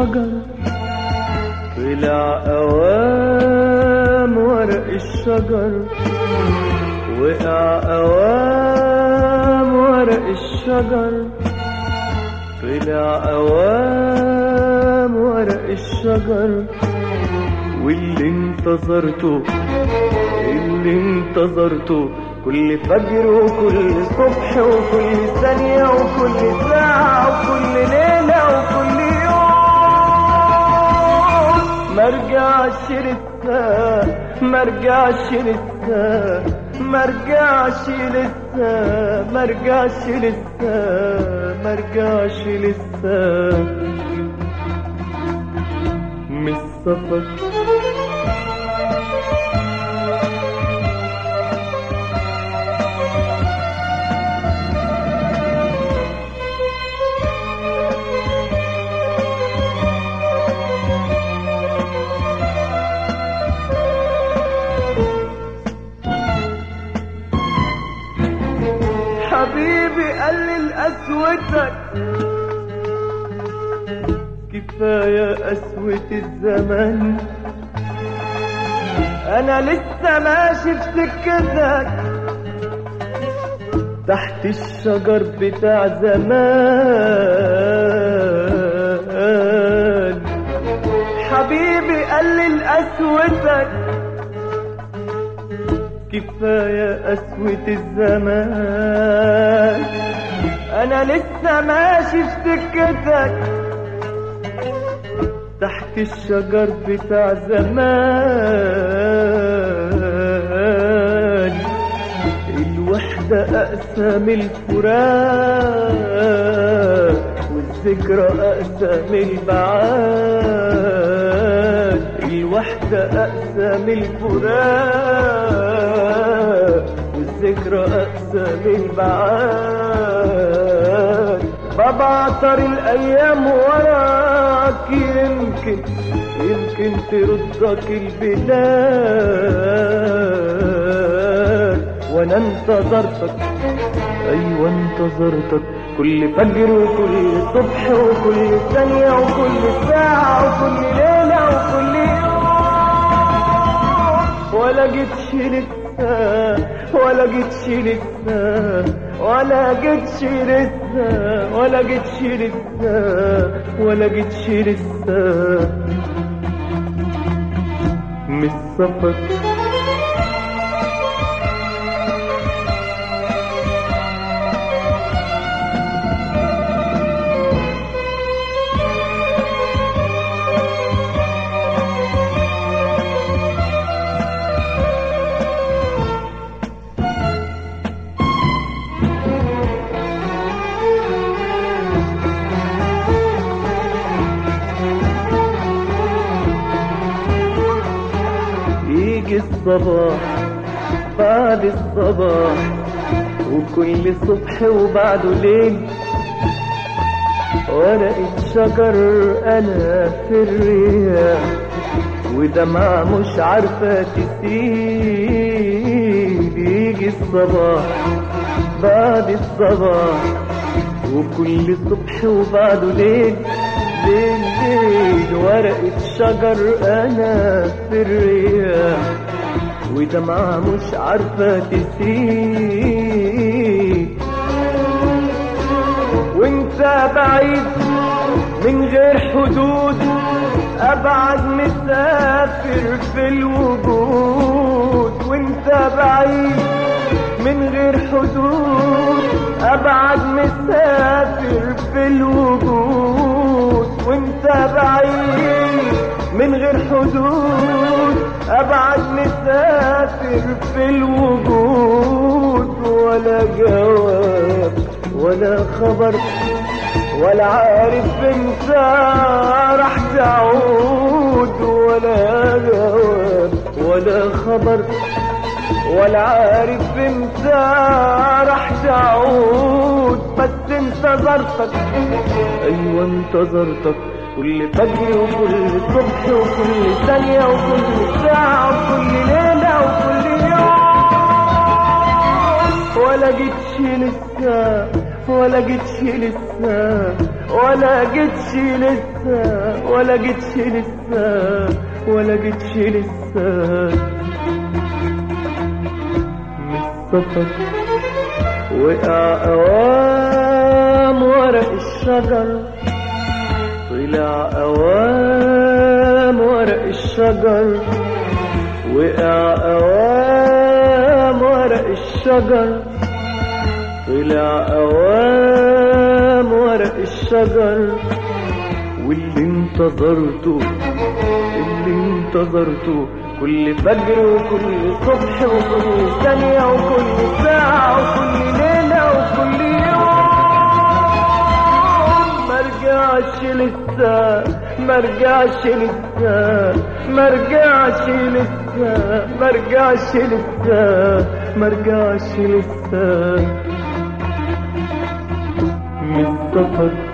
الشجر طلع أوام ورق الشجر وقع أوام ورق الشجر طلع أوام ورق الشجر واللي انتظرته اللي انتظرته كل فجر وكل صبح وكل ثانية وكل ساعة وكل ليلة وكل يوم مرجعش لسه مرجعش لسه مرجعش لسه مرجعش لسه مرجعش لسه من السفر حبيبي قلل قسوتك كفاية قسوة الزمن أنا لسه ماشي في سكتك تحت الشجر بتاع زمان حبيبي قلل قسوتك كفاية قسوة الزمان أنا لسه ماشي في سكتك تحت الشجر بتاع زمان الوحدة أقسى من الفراق والذكرى أقسى من البعاد الوحدة أقسى من الفراق والذكرى أقسى من البعاد ببعتر الأيام وراك يمكن يمكن تردك البلاد وانا انتظرتك ايوه انتظرتك كل فجر وكل صبح وكل ثانية وكل ساعة وكل ليلة وكل يوم ولا جيتش لسه ولا جيتش لسه ولا جيتش لسه ولا جيتش لسه ولا جيتش لسه من السفر يجي الصباح بعد الصباح وكل صبح وبعده ليل ورقة شجر أنا في الرياح ودمعة مش عارفة تسيل يجي الصباح بعد الصباح وكل صبح وبعده ليل ليل ليل ورقة شجر أنا في الرياح ودمعة مش عارفة تسيل وانت بعيد من غير حدود أبعد مسافر في الوجود وانت بعيد من غير حدود أبعد مسافر في الوجود وانت بعيد من غير حدود أبعد مسافر في الوجود ولا جواب ولا خبر ولا عارف امتى راح تعود ولا جواب ولا خبر ولا عارف امتى راح تعود بس انتظرتك ايوه انتظرتك كل فجر وكل صبح وكل ثانية وكل ساعة وكل ليلة وكل يوم ولا جيتش لسه ولا جيتش لسه ولا جيتش لسه ولا جيتش لسه ولا جيتش لسه من السفر وقع اوام ورق الشجر طلع اوام ورق الشجر وقع اوام ورق الشجر طلع اوام ورق الشجر واللي انتظرته اللي انتظرته كل فجر وكل صبح وكل ثانية وكل ساعة وكل ليلة وكل يوم مرجعش لسه مرجعش لسه مرجعش لسه مرجعش لسه مرجعش لسه من السفر